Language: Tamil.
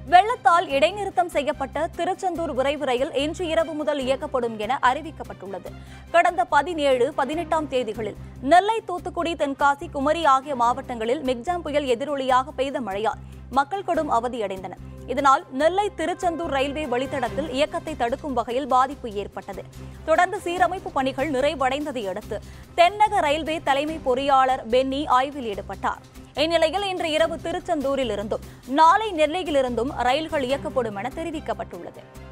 வெள்ளத்தால் இடைநிறுத்தம் செய்யப்பட்ட திருச்செந்தூர் விரைவு ரயில் இன்று இரவு முதல் இயக்கப்படும் என அறிவிக்கப்பட்டுள்ளது கடந்த பதினேழு பதினெட்டாம் தேதிகளில் நெல்லை தூத்துக்குடி தென்காசி குமரி ஆகிய மாவட்டங்களில் மிக்ஜாம் புயல் எதிரொலியாக பெய்த மழையால் மக்கள் கடும் அவதியடைந்தனர் இதனால் நெல்லை திருச்செந்தூர் ரயில்வே வழித்தடத்தில் இயக்கத்தை தடுக்கும் வகையில் பாதிப்பு ஏற்பட்டது தொடர்ந்து சீரமைப்பு பணிகள் நிறைவடைந்ததை அடுத்து தென்னக ரயில்வே தலைமை பொறியாளர் பென்னி ஆய்வில் ஈடுபட்டார் இந்நிலையில் இன்று இரவு திருச்செந்தூரில் இருந்தும் நாளை நெல்லையிலிருந்தும் ரயில்கள் இயக்கப்படும் என தெரிவிக்கப்பட்டுள்ளது